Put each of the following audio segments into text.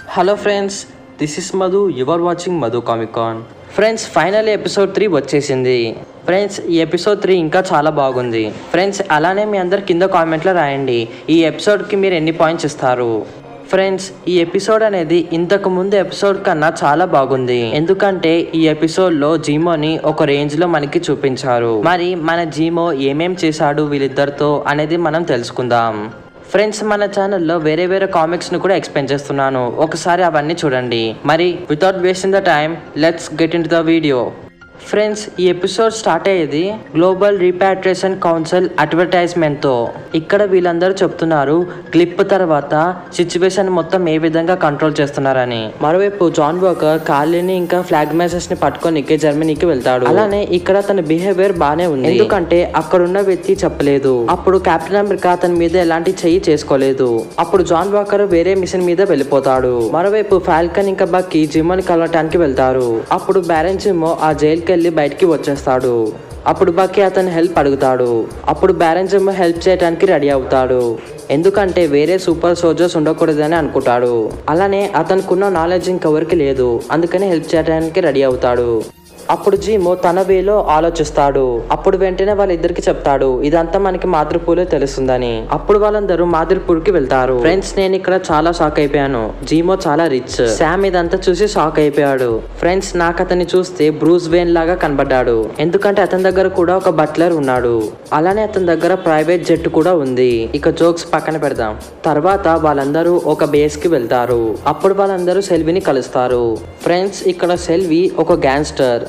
Hello friends this is Madhu you're watching Madhu Comicon friends final episode three వచ్చేసింది friends ఈ episode three ఇంకా చాలా బాగుంది ఫ్రెండ్స్ అలానే మీ అందరు కింద కామెంట్లో రాయండి ఈ ఎపిసోడ్కి మీరు ఎన్ని పాయింట్స్ ఇస్తారు ఫ్రెండ్స్ ఈ ఎపిసోడ్ అనేది ఇంతకు ముందు ఎపిసోడ్ కన్నా చాలా బాగుంది ఎందుకంటే ఈ ఎపిసోడ్ లో జీమోని ఒక రేంజ్ లో మనకి చూపించారు మరి మన జీమో ఏమేం చేశాడు వీళ్ళిద్దరితో అనేది మనం తెలుసుకుందాం ఫ్రెండ్స్ మన ఛానల్లో వేరే వేరే కామిక్స్ ను కూడా ఎక్స్ప్లెయిన్ చేస్తున్నాను ఒకసారి అవన్నీ చూడండి మరి without wasting the time let's get in the video friends ఈ ఎపిసోడ్ స్టార్ట్ అయ్యేది గ్లోబల్ రీపాట్రేషన్ కౌన్సిల్ అడ్వర్టైజ్మెంట్ తో ఇక్కడ వీళ్ళందరూ చెప్తున్నారు క్లిప్ తర్వాత సిచ్యువేషన్ మొత్తం ఏ విధంగా కంట్రోల్ చేస్తున్నారని మరోవైపు జాన్ వాకర్ కాలిని ఇంకా ఫ్లాగ్ మ్యాచెస్ ని పట్టుకొని జర్మనీకి వెళ్తాడు అలానే ఇక్కడ తన బిహేవియర్ బానే ఉంది ఎందుకంటే అక్కడున్న వ్యక్తి చెప్పలేదు అప్పుడు కెప్టెన్ అమెరికా అతని మీద ఎలాంటి చెయ్యి చేసుకోలేదు అప్పుడు జాన్ వాకర్ వేరే మిషన్ మీద వెళ్ళిపోతాడు మరోవైపు ఫాల్కన్ ఇంకా బక్కి జిమ్మని కలవటానికి వెళ్తారు అప్పుడు బ్యారెన్ జిమ్మో ఆ జైలుకి వెళ్ళి బయటికి వచ్చేస్తాడు అప్పుడు బక్కి అతని హెల్ప్ అడుగుతాడు అప్పుడు బ్యారెన్ జిమ్మో హెల్ప్ చేయడానికి రెడీ అవుతాడు ఎందుకంటే వేరే సూపర్ సోల్జర్స్ ఉండకూడదని అనుకుంటాడు అలానే అతనుకున్న నాలెడ్జ్ ఇంకెవరికి లేదు అందుకని హెల్ప్ చేయడానికి రెడీ అవుతాడు అప్పుడు జీమో తన వేలో ఆలోచిస్తాడు అప్పుడు వెంటనే వాళ్ళిద్దరికి చెప్తాడు ఇదంతా మనకి మాతృపూలే తెలుస్తుందని అప్పుడు వాళ్ళందరూ మాతృపూర్కి వెళ్తారు ఫ్రెండ్స్ నేను ఇక్కడ చాలా షాక్ అయిపోయాను జీమో చాలా రిచ్ శామ్ ఇదంతా చూసి షాక్ అయిపోయాడు ఫ్రెండ్స్ నాకు అతన్ని చూస్తే బ్రూస్ వేన్ లాగా కనబడ్డాడు ఎందుకంటే అతని దగ్గర కూడా ఒక బట్లర్ ఉన్నాడు అలానే అతని దగ్గర ప్రైవేట్ జెట్ కూడా ఉంది ఇక జోక్స్ పక్కన పెడదాం తర్వాత వాళ్ళందరూ ఒక బేస్ కి వెళ్తారు అప్పుడు వాళ్ళందరూ సెల్విని కలుస్తారు ఫ్రెండ్స్ ఇక్కడ సెల్వి ఒక గ్యాంగ్స్టర్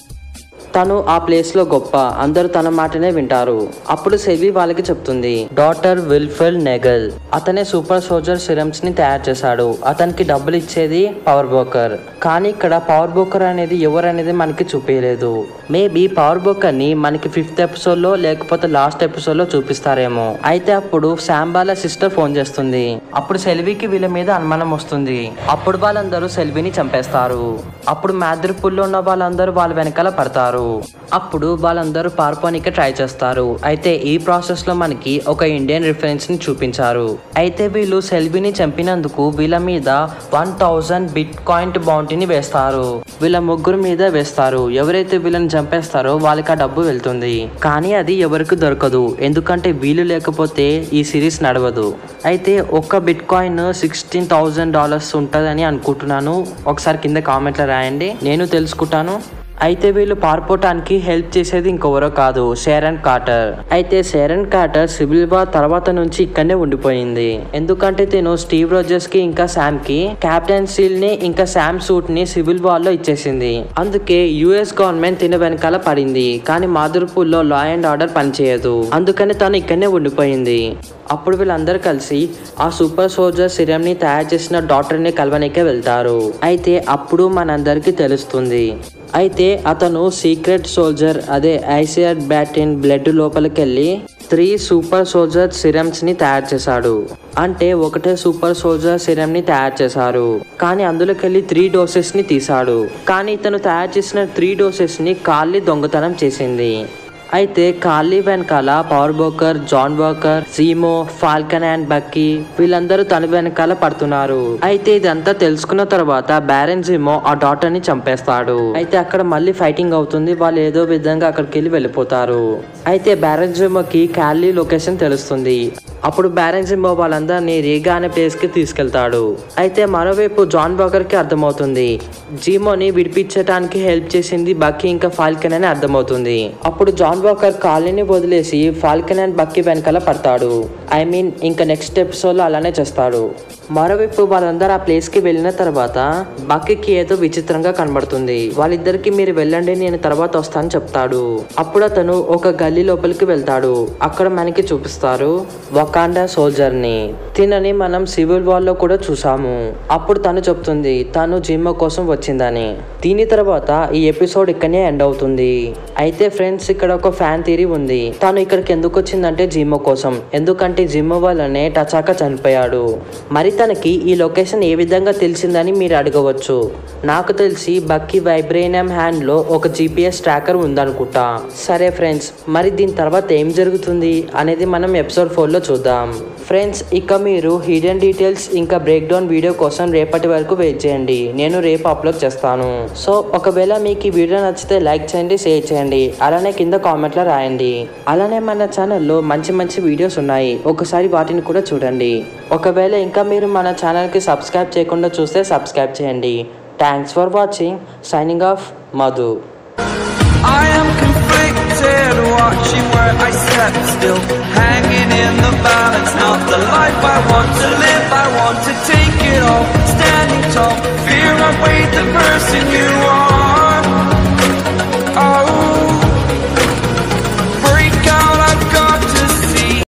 తను ఆ ప్లేస్ లో గొప్ప అందరూ తన మాటనే వింటారు అప్పుడు సెల్వి వాళ్ళకి చెప్తుంది డాటర్ విల్ఫెల్ నెగల్ అతనే సూపర్ సోల్జర్ సిరమ్స్ ని తయారు చేశాడు అతనికి డబ్బులు ఇచ్చేది పవర్ బోకర్ కానీ ఇక్కడ పవర్ బోకర్ అనేది ఎవరు అనేది మనకి చూపించలేదు మేబీ పవర్ బోకర్ ని మనకి ఫిఫ్త్ ఎపిసోడ్ లో లేకపోతే లాస్ట్ ఎపిసోడ్ లో చూపిస్తారేమో అయితే అప్పుడు శాంబాల సిస్టర్ ఫోన్ చేస్తుంది అప్పుడు సెల్వికి వీళ్ళ మీద అనుమానం వస్తుంది అప్పుడు వాళ్ళందరూ సెల్విని చంపేస్తారు అప్పుడు మాద్రిపుల్లో ఉన్న వాళ్ళందరూ వాళ్ళ వెనకాల పడతారు అప్పుడు వాళ్ళందరూ పారిపోనికి ట్రై చేస్తారు అయితే ఈ ప్రాసెస్ లో మనకి ఒక ఇండియన్ రిఫరెన్స్ ని చూపించారు అయితే వీళ్ళు సెల్విని చంపినందుకు వీళ్ళ మీద వన్ థౌజండ్ బిట్ కాయిన్ బౌంటీని వేస్తారు వీళ్ళ ముగ్గురు మీద వేస్తారు ఎవరైతే వీళ్ళని చంపేస్తారో వాళ్ళకి ఆ డబ్బు వెళ్తుంది కానీ అది ఎవరికి దొరకదు ఎందుకంటే వీళ్ళు లేకపోతే ఈ సిరీస్ నడవదు అయితే ఒక్క bitcoin sixteen thousand dollars ఉంటుందని అనుకుంటున్నాను ఒకసారి కింద కామెంట్లో రాయండి నేను తెలుసుకుంటాను అయితే వీళ్ళు పారిపోవటానికి హెల్ప్ చేసేది ఇంకెవరో కాదు షేరన్ కార్టర్ అయితే షేరన్ కార్టర్ సివిల్ వార్ తర్వాత నుంచి ఇక్కడనే ఉండిపోయింది ఎందుకంటే తిను స్టీవ్ రోజర్స్ కి ఇంకా శామ్ కి క్యాప్టెన్ సీల్ ని ఇంకా శామ్ సూట్ ని సివిల్ వార్ లో ఇచ్చేసింది అందుకే యుఎస్ గవర్నమెంట్ తిన వెనకాల పడింది కానీ మాధుర్పూర్ లో లా అండ్ ఆర్డర్ పనిచేయదు అందుకని తను ఇక్కడనే ఉండిపోయింది అప్పుడు వీళ్ళందరూ కలిసి ఆ సూపర్ సోల్జర్ సిరమ్ ని తయారు చేసిన డాక్టర్ ని కలవనికే వెళ్తారు అయితే అప్పుడు మనందరికీ తెలుస్తుంది అయితే అతను సీక్రెట్ సోల్జర్ అదే ఐసిఆర్ బ్యాటిన్ బ్లడ్ లోపలికి వెళ్ళి త్రీ సూపర్ సోల్జర్ సిరమ్స్ ని తయారు చేశాడు అంటే ఒకటే సూపర్ సోల్జర్ సిరమ్ ని తయారు చేశారు కానీ అందులోకి వెళ్ళి త్రీ డోసెస్ ని తీశాడు కానీ ఇతను తయారు చేసిన త్రీ డోసెస్ ని కాళ్ళి దొంగతనం చేసింది అయితే ఖాళీ వెనకాల power broker John Walker Zemo Falcon and Bucky వీళ్ళందరూ తన వెనకాల పడుతున్నారు అయితే ఇదంతా తెలుసుకున్న తర్వాత బ్యారెన్ జీమో ఆ డాటర్ ని చంపేస్తాడు అయితే అక్కడ మళ్ళీ ఫైటింగ్ అవుతుంది వాళ్ళు ఏదో విధంగా అక్కడికి వెళ్ళి వెళ్ళిపోతారు అయితే బ్యారెన్ జీమోకి ఖాళీ లొకేషన్ తెలుస్తుంది అప్పుడు బ్యారెన్ జింబో వాళ్ళందరినీ రీగా అనే ప్లేస్ కి తీసుకెళ్తాడు అయితే మరోవైపు జాన్ వాకర్ కి అర్థమవుతుంది జీమోని విడిపించడానికి హెల్ప్ చేసింది బక్కీ ఇంకా ఫాల్కన్ అని అర్థమవుతుంది అప్పుడు జాన్ వాకర్ కాలనీ వదిలేసి ఫాల్కన్ అండ్ బక్కీ వెనకాల పడతాడు ఐ మీన్ ఇంకా నెక్స్ట్ ఎపిసోడ్ లో అలానే చేస్తాడు మరోవైపు వాళ్ళందరూ ఆ ప్లేస్ కి వెళ్ళిన తర్వాత బక్కీకి ఏదో విచిత్రంగా కనబడుతుంది వాళ్ళిద్దరికి మీరు వెళ్ళండి నేను తర్వాత వస్తాను చెప్తాడు అప్పుడు అతను ఒక గల్లీ లోపలికి వెళ్తాడు అక్కడ మనకి చూపిస్తారు వకాండా సోల్జర్ ని తినని మనం సివిల్ వార్ లో కూడా చూసాము అప్పుడు తను చెప్తుంది తను జిమ్ కోసం వచ్చిందని దీని తర్వాత ఈ ఎపిసోడ్ ఇక్కడనే ఎండ్ అవుతుంది అయితే ఫ్రెండ్స్ ఇక్కడ ఒక ఫ్యాన్ థియరీ ఉంది తను ఇక్కడికి ఎందుకు వచ్చిందంటే జిమ్ కోసం ఎందుకంటే జిమ్ వల్లనే టచాక చనిపోయాడు మరి తనకి ఈ లొకేషన్ ఏ విధంగా తెలిసిందని మీరు అడగవచ్చు నాకు తెలిసి బక్కీ వైబ్రేనియం హ్యాండ్ లో ఒక జీపీఎస్ ట్రాకర్ ఉందనుకుంటా సరే ఫ్రెండ్స్ మరి దీని తర్వాత ఏం జరుగుతుంది అనేది మనం ఎపిసోడ్ ఫోర్ లో చూద్దాం చూద్దాం ఫ్రెండ్స్ ఇక మీరు హిడెన్ డీటెయిల్స్ ఇంకా బ్రేక్ డౌన్ వీడియో కోసం రేపటి వరకు వెయిట్ చేయండి నేను రేపు అప్లోడ్ చేస్తాను సో ఒకవేళ మీకు ఈ వీడియో నచ్చితే లైక్ చేయండి షేర్ చేయండి అలానే కింద కామెంట్లో రాయండి అలానే మన ఛానల్లో మంచి మంచి వీడియోస్ ఉన్నాయి ఒకసారి వాటిని కూడా చూడండి ఒకవేళ ఇంకా మీరు మన ఛానల్కి సబ్స్క్రైబ్ చేయకుండా చూస్తే సబ్స్క్రైబ్ చేయండి thanks for watching signing off Madhu I am conflicted, watching where I step still, hanging in the balance. Not the life I want to live, I want to take it all, standing tall. Fear I weighed the person you are.